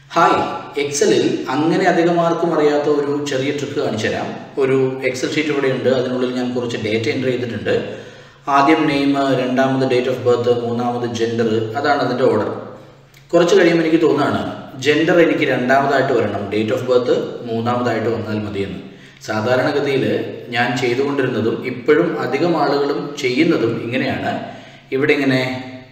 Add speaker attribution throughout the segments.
Speaker 1: hi എക്സലിൽ അങ്ങനെ അധികം ആർക്കും അറിയാത്ത ഒരു ചെറിയ ട്രിക്ക് കാണിച്ചു തരാം ഒരു എക്സൽ ഷീറ്റ് ഇവിടെ ഉണ്ട് അതിനുള്ളിൽ ഞാൻ കുറച്ച് ഡേറ്റ എൻ്റർ ചെയ്തിട്ടുണ്ട് ആദ്യം നെയിം രണ്ടാമത് ഡേറ്റ് ഓഫ് ബർത്ത് മൂന്നാമത് ജെൻഡർ അതാണ് അതിൻ്റെ ഓർഡർ കുറച്ച് കഴിയുമ്പോൾ എനിക്ക് തോന്നുകയാണ് ജെൻഡർ എനിക്ക് രണ്ടാമതായിട്ട് വരണം ഡേറ്റ് ഓഫ് ബർത്ത് മൂന്നാമതായിട്ട് വന്നാൽ മതിയെന്ന് സാധാരണഗതിയിൽ ഞാൻ ചെയ്തുകൊണ്ടിരുന്നതും ഇപ്പോഴും അധികം ആളുകളും ചെയ്യുന്നതും ഇങ്ങനെയാണ് ഇവിടെ ഇങ്ങനെ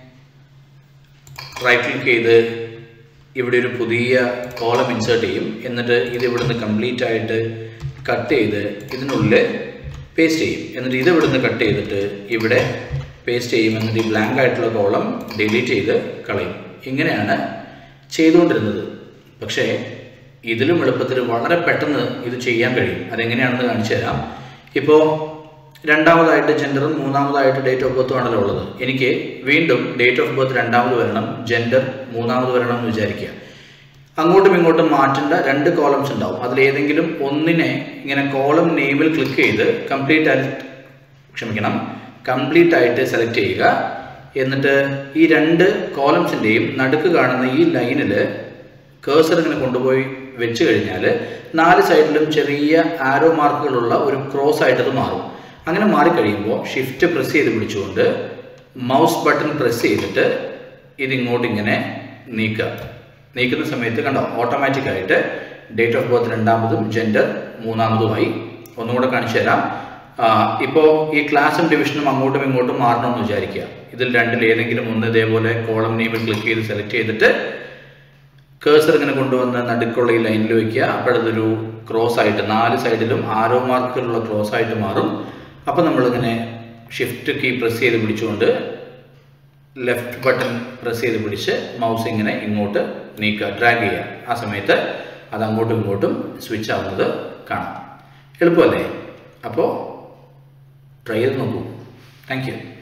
Speaker 1: റൈറ്റ് ക്ലിക്ക് ചെയ്ത് ഇവിടെ ഒരു പുതിയ കോളം ഇൻസേർട്ട് ചെയ്യും എന്നിട്ട് ഇത് ഇവിടുന്ന് കംപ്ലീറ്റ് ആയിട്ട് കട്ട് ചെയ്ത് ഇതിനുള്ളിൽ പേസ്റ്റ് ചെയ്യും എന്നിട്ട് ഇത് ഇവിടുന്ന് കട്ട് ചെയ്തിട്ട് ഇവിടെ പേസ്റ്റ് ചെയ്യും എന്നിട്ട് ഈ ബ്ലാങ്ക് ആയിട്ടുള്ള കോളം ഡിലീറ്റ് ചെയ്ത് കളയും ഇങ്ങനെയാണ് ചെയ്തുകൊണ്ടിരുന്നത് പക്ഷേ ഇതിലും എളുപ്പത്തിൽ വളരെ പെട്ടെന്ന് ഇത് ചെയ്യാൻ കഴിയും അതെങ്ങനെയാണെന്ന് കാണിച്ചു തരാം ഇപ്പോൾ രണ്ടാമതായിട്ട് ജെൻഡറും മൂന്നാമതായിട്ട് ഡേറ്റ് ഓഫ് ബർത്തും ആണല്ലോ ഉള്ളത് എനിക്ക് വീണ്ടും ഡേറ്റ് ഓഫ് ബർത്ത് രണ്ടാമത് വരണം ജെൻഡർ മൂന്നാമത് വരണം എന്ന് വിചാരിക്കുക അങ്ങോട്ടും ഇങ്ങോട്ടും മാറ്റേണ്ട രണ്ട് കോളംസ് ഉണ്ടാവും അതിലേതെങ്കിലും ഒന്നിനെ ഇങ്ങനെ കോളം നെയിമിൽ ക്ലിക്ക് ചെയ്ത് കംപ്ലീറ്റ് ആയിട്ട് ക്ഷമിക്കണം കംപ്ലീറ്റ് ആയിട്ട് സെലക്ട് ചെയ്യുക എന്നിട്ട് ഈ രണ്ട് കോളംസിൻ്റെയും നടുക്ക് കാണുന്ന ഈ ലൈനിൽ കേഴ്സർ ഇങ്ങനെ കൊണ്ടുപോയി വെച്ച് കഴിഞ്ഞാൽ നാല് സൈഡിലും ചെറിയ ആരോ മാർക്കുകളുള്ള ഒരു ക്രോസ് ആയിട്ട് അത് മാറും അങ്ങനെ മാറിക്കഴിയുമ്പോൾ ഷിഫ്റ്റ് പ്രസ് ചെയ്ത് പിടിച്ചുകൊണ്ട് മൗസ് ബട്ടൺ പ്രസ് ചെയ്തിട്ട് ഇതിങ്ങോട്ട് ഇങ്ങനെ നീക്കുക നീക്കുന്ന സമയത്ത് കണ്ടോ ഓട്ടോമാറ്റിക് ആയിട്ട് ഡേറ്റ് ഓഫ് ബർത്ത് രണ്ടാമതും ജെൻഡർ മൂന്നാമതുമായി ഒന്നുകൂടെ കാണിച്ചു തരാം ഇപ്പോൾ ഈ ക്ലാസും ഡിവിഷനും അങ്ങോട്ടും ഇങ്ങോട്ടും മാറണമെന്ന് വിചാരിക്കുക ഇതിൽ രണ്ടിൽ ഏതെങ്കിലും ഒന്ന് ഇതേപോലെ കോളം നെയിമിൽ ക്ലിക്ക് ചെയ്ത് സെലക്ട് ചെയ്തിട്ട് കേഴ്സർ ഇങ്ങനെ കൊണ്ടുവന്ന് നടുക്കുള്ള ഈ ലൈനിൽ വയ്ക്കുക അപ്പോഴതൊരു ക്രോസ് ആയിട്ട് നാല് സൈഡിലും ആരോ മാർക്കുകളുള്ള ക്രോസ് ആയിട്ട് മാറും അപ്പോൾ നമ്മളിങ്ങനെ ഷിഫ്റ്റ് കീ പ്രസ് ചെയ്ത് പിടിച്ചുകൊണ്ട് ലെഫ്റ്റ് ബട്ടൺ പ്രസ് ചെയ്ത് പിടിച്ച് മൗസ് ഇങ്ങനെ ഇങ്ങോട്ട് നീക്കുക ഡ്രാഗ് ചെയ്യുക ആ സമയത്ത് അത് അങ്ങോട്ടും ഇങ്ങോട്ടും സ്വിച്ച് ആവുന്നത് കാണാം എളുപ്പമല്ലേ അപ്പോൾ ട്രൈ ചെയ്ത് നോക്കൂ താങ്ക് യു